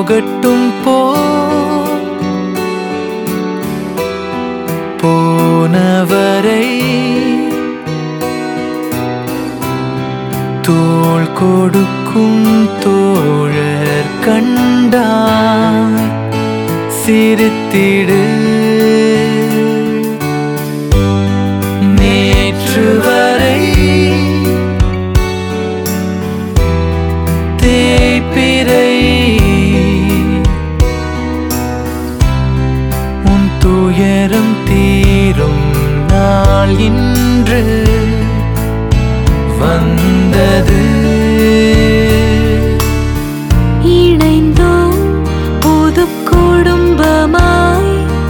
போகட்டும் போ போனவரை தோள் கொடுக்கும் தோழர் கண்டார் சிரித்திடு நேற்று வரை தேய்பிறை உன் துயரம் தீரும் நாள் இன்று வந்தது இணைந்தோம் புது குடும்பமாய்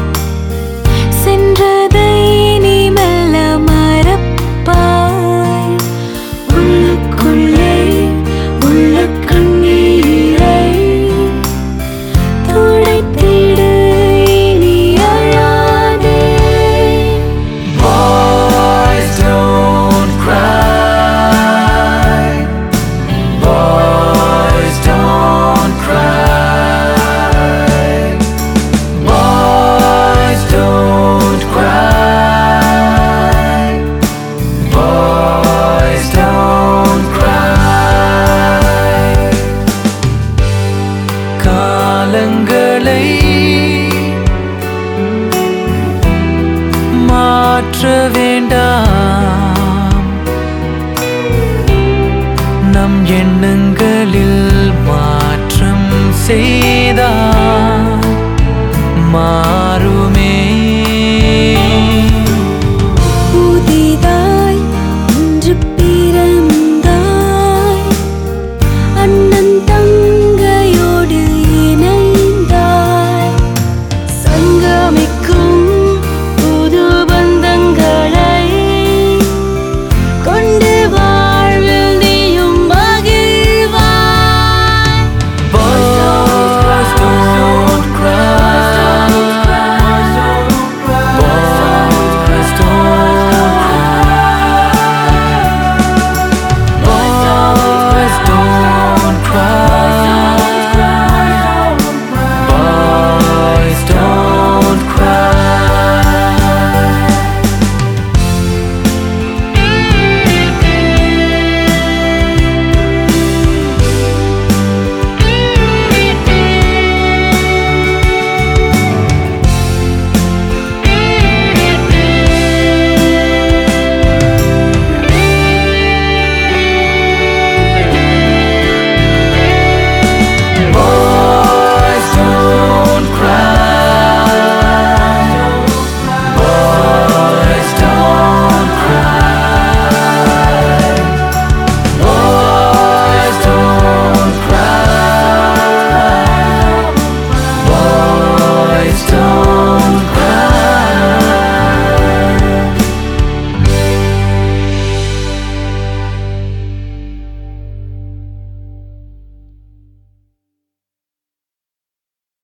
சென்றதை நீ மெல்ல மறப்பாய் உள்ளுக்குள்ளே உள்ள கண்ணீரை துடைத்திடு இனி அழாதே Boys don't cry. Boys don't cry. Boys don't cry. Boys don't cry. காலங்களை மாற்ற வேண்டாம் நம் எண்ணங்களில் மாற்றம் செய்தால் மாறும்